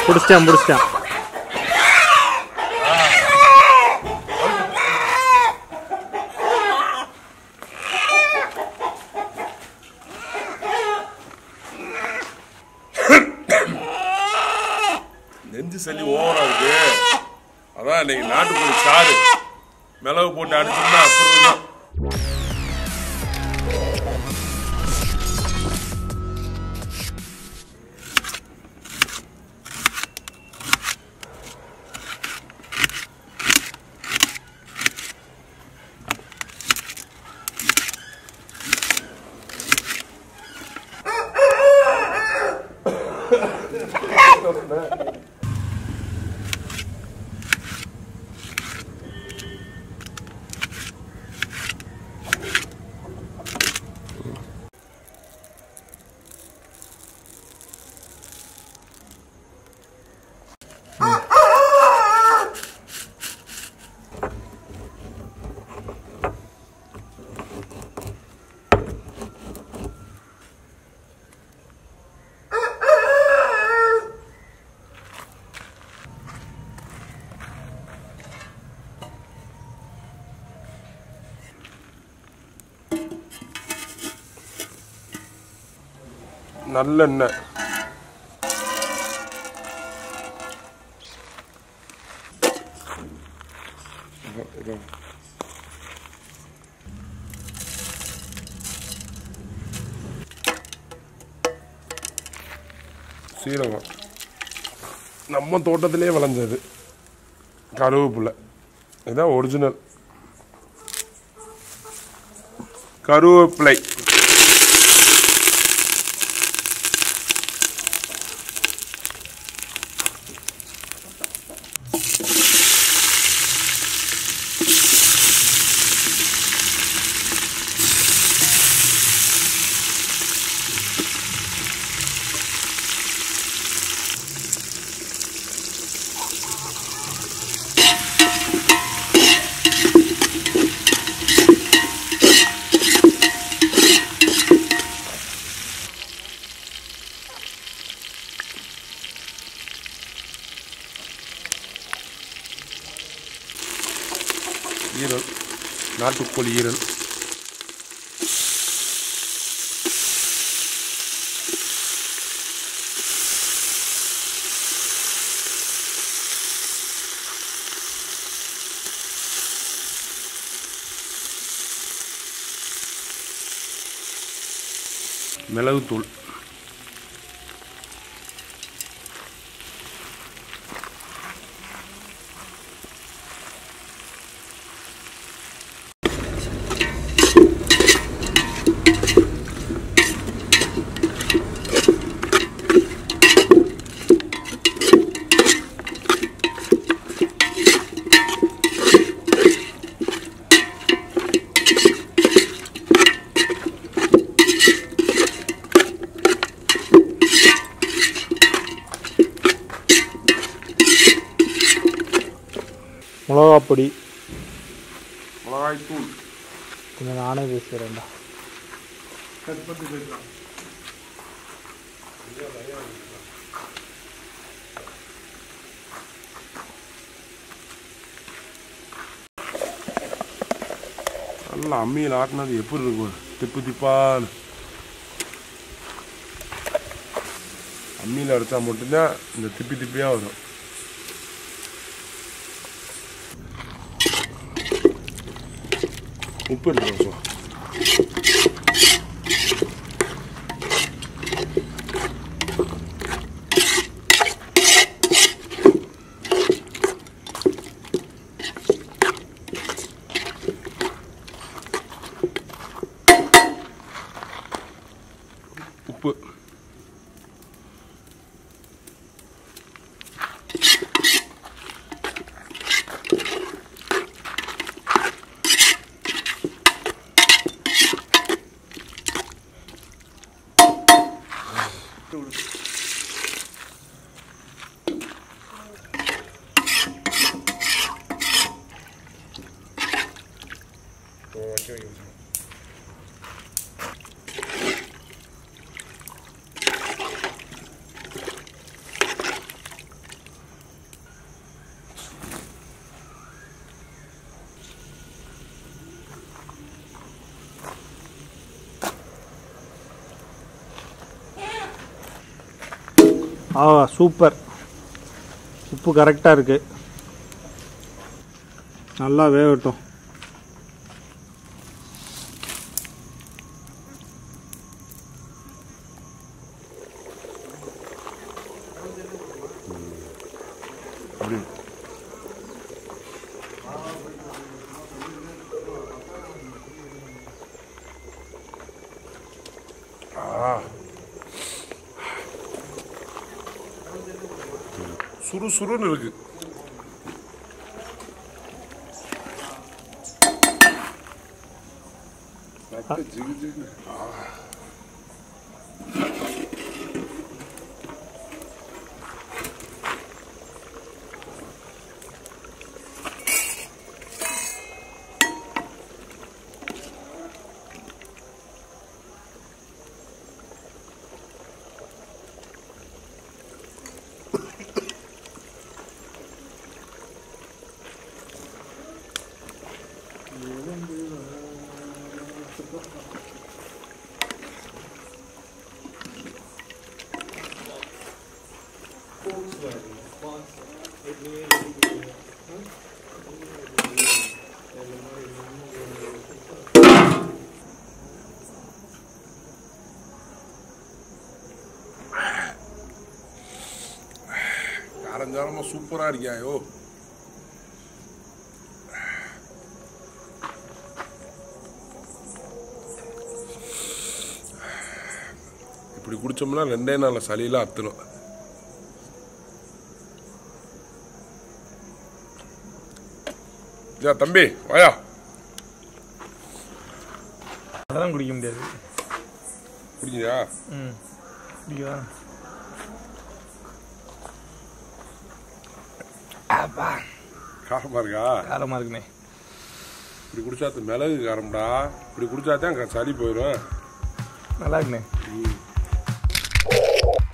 பிடிச்சிட்டான் பிடிச்சிட்டான் நெஞ்சு சளி ஓவரா இருக்கு அதான் இன்னைக்கு நாட்டுக்கோழி சாறு மிளகு போட்டு அடிச்சோம்னா அப்புறம் இருக்கும். நல்லெண்ணெய் சீரகம் நம்ம தோட்டத்திலே விளைஞ்சது கருவேப்பிலை இதுதான் ஒரிஜினல் கருவேப்பிலை ஈரல் நாட்டுக்கோழி ஈரல் மிளகுத்தூள் மிளகா பொடி மிளகாய் தூள் கொஞ்சம் நானே பேசுகிறேன்டா நல்லா அம்மியில் ஆட்டினது எப்படி இருக்கும் திப்பு திப்பான்னு அம்மியில் அரைச்சா மட்டும்தான் இந்த திப்பி திப்பியாக வரும் உப்பு இருக்கு கொஞ்சம் உப்பு ஆ சூப்பர் உப்பு கரெக்டாக இருக்குது நல்லா வேகட்டும் அப்படி ஆ. சுறுசுறுன்னு இருக்கு ரத்த ஜிகு ஜிகு. ஆ. காரஞ்சாரமா சூப்பரா இருக்கியாயோ இப்படி குடிச்சோம்னா ரெண்டே நாள்ல சளியெல்லாம் அத்துரும் ஜா தம்பி வாயா அதெல்லாம் குடிக்க முடியாது குடிக்கிறியா ம் குடிக்கவா அப்பா காரமா இருக்கா காரமாக இருக்குண்ணே இப்படி குடிச்சாத்து மிளகு காரம்டா இப்படி குடிச்சாதான் க- சளி போயிடும் நல்லா இருக்குண்ணே